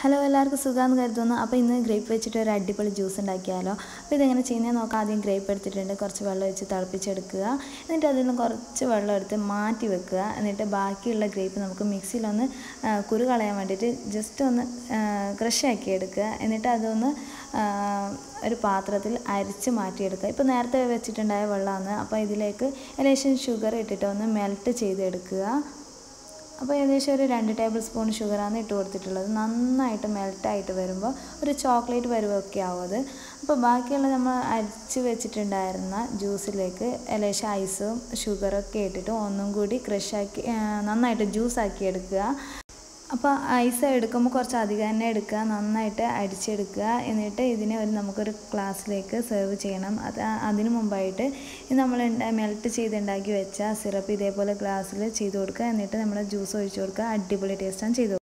hello എല്ലാവർക്കും സുഖമാണെന്ന് കരുതുന്നു അപ്പോൾ ഇന്ന് ഗ്രേപ്പ് വെച്ചിട്ട് ഒരു അടിപൊളി ജ്യൂസ് ഉണ്ടാക്കിയാലോ അപ്പോൾ ഇതെങ്ങനെ ചെയ്യുന്നത് നോക്കാം ആദ്യം ഗ്രേപ്പ് എടുത്തിട്ടുണ്ട് കുറച്ച് വെള്ളം ഒഴിച്ച് തിളപ്പിച്ചെടുക്കുക എന്നിട്ട് അതിൽ നിന്ന് കുറച്ച് വെള്ളം എടുത്ത് മാറ്റി വെക്കുക എന്നിട്ട് ബാക്കിയുള്ള ഗ്രേപ്പ് നമുക്ക് മിക്സിയിലൊന്ന് ആ, കുരു കളയാൻ വേണ്ടിയിട്ട് ജസ്റ്റ് ഒന്ന് ക്രഷ് ആക്കി എടുക്കുക എന്നിട്ട് അതൊന്ന് ആ, ഒരു പാത്രത്തിൽ അരിച്ച് മാറ്റിയെടുക്കുക ഇപ്പോൾ നേരത്തെ വെച്ചിട്ടുണ്ടായ വെള്ളമാണ് അപ്പോൾ ഇതിലേക്ക് ലേശം ഷുഗർ ഇട്ടിട്ട് ഒന്ന് മെൽറ്റ് ചെയ്തെടുക്കുക അപ്പോൾ ഏകദേശം ഒരു രണ്ട് ടേബിൾ സ്പൂൺ ഷുഗറാണ് ഇട്ട് കൊടുത്തിട്ടുള്ളത് നന്നായിട്ട് മെൽട്ടായിട്ട് വരുമ്പോൾ ഒരു ചോക്ലേറ്റ് പരുവമൊക്കെ ആവും അത് അപ്പോൾ ബാക്കിയുള്ള നമ്മൾ അരിച്ച് വെച്ചിട്ടുണ്ടായിരുന്ന ജ്യൂസിലേക്ക് ലേശം ഐസും ഷുഗറൊക്കെ ഇട്ടിട്ട് ഒന്നും കൂടി ക്രഷാക്കി നന്നായിട്ട് ജ്യൂസാക്കി എടുക്കുക അപ്പോൾ ഐസ് എടുക്കുമ്പോൾ കുറച്ച് അധികം തന്നെ എടുക്കുക നന്നായിട്ട് അടിച്ചെടുക്കുക എന്നിട്ട് ഇതിനെ ഒരു നമുക്കൊരു ഗ്ലാസ്സിലേക്ക് സെർവ് ചെയ്യണം അത് അതിന് മുമ്പായിട്ട് ഇത് നമ്മൾ മെൽറ്റ് ചെയ്തുണ്ടാക്കി വെച്ച സിറപ്പ് ഇതേപോലെ ഗ്ലാസ്സിൽ ചെയ്ത് കൊടുക്കുക എന്നിട്ട് നമ്മൾ ജ്യൂസ് ഒഴിച്ച് കൊടുക്കുക അടിപൊളി ടേസ്റ്റാണ് ചെയ്ത്